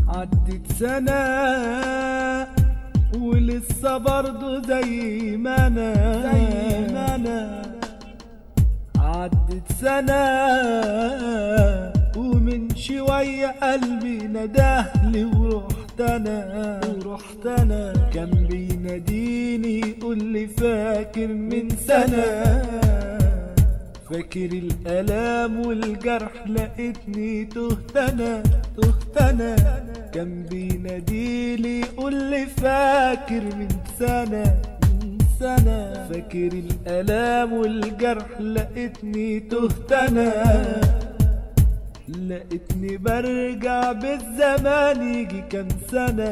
عدت سنة ولسه برضه زي ما انا زي ما انا عدت سنة ومن شوية قلبي ندهلي ورحت انا ورحت انا كان بيناديني يقول لي فاكر من سنة فاكر الالام والجرح لقيتني تهت انا تهت انا كان بيناديلي يقول لي فاكر من سنة من سنة فاكر الالام والجرح لقيتني تهت انا لقيتني برجع بالزمان يجي كام سنة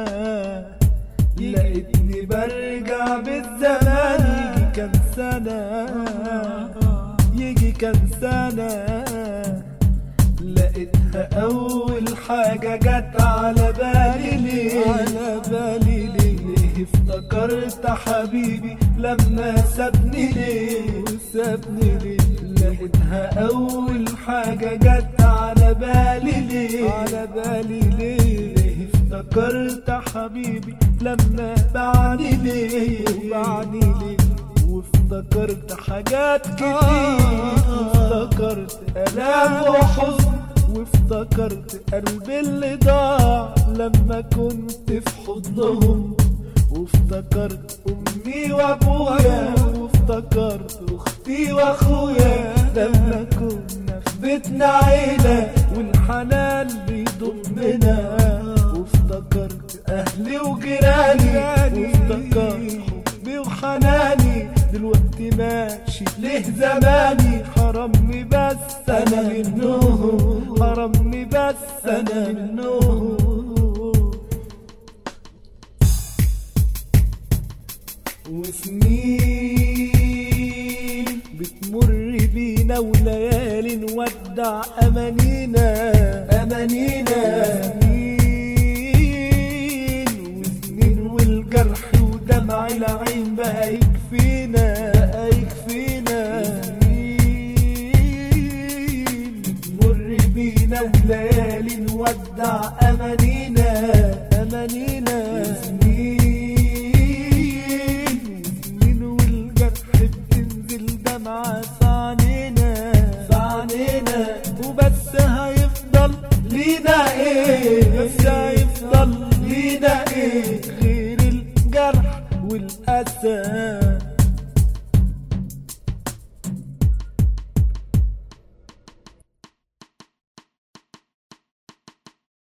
لقيتني برجع بالزمان يجي كام سنة يجي كام سنة لقيتها أول حاجة جت على بالي ليه على بالي ليه ليه افتكرت حبيبي لما سابني ليه سابني ليه لقيتها أول حاجة جت على بالي ليه على بالي ليه ليه افتكرت حبيبي لما باعني ليه باعني ليه وافتكرت حاجات كتير وافتكرت ألام وحزن وافتكرت قلبي اللي ضاع لما كنت في حضنهم وافتكرت امي وابويا وافتكرت اختي واخويا لما كنا في بيتنا عيله والحنان بيضمنا وافتكرت اهلي وجيراني وافتكرت حبي وحناني دلوقتي ماشي ليه زماني حرمني بس انا منهم حرمني بس انا منهم وسنين بتمر بينا وليالي نودع امانينا امانينا سنين وسنين والجرح ودمع العين بقى يكفينا بقى يكفينا سنين بتمر بينا وليالي نودع امانينا امانينا سنين سنين والجرح بتنزل دمعة في عينينا في عينينا وبس هيفضل لينا ايه بس هيفضل لينا ايه غير الجرح والأسى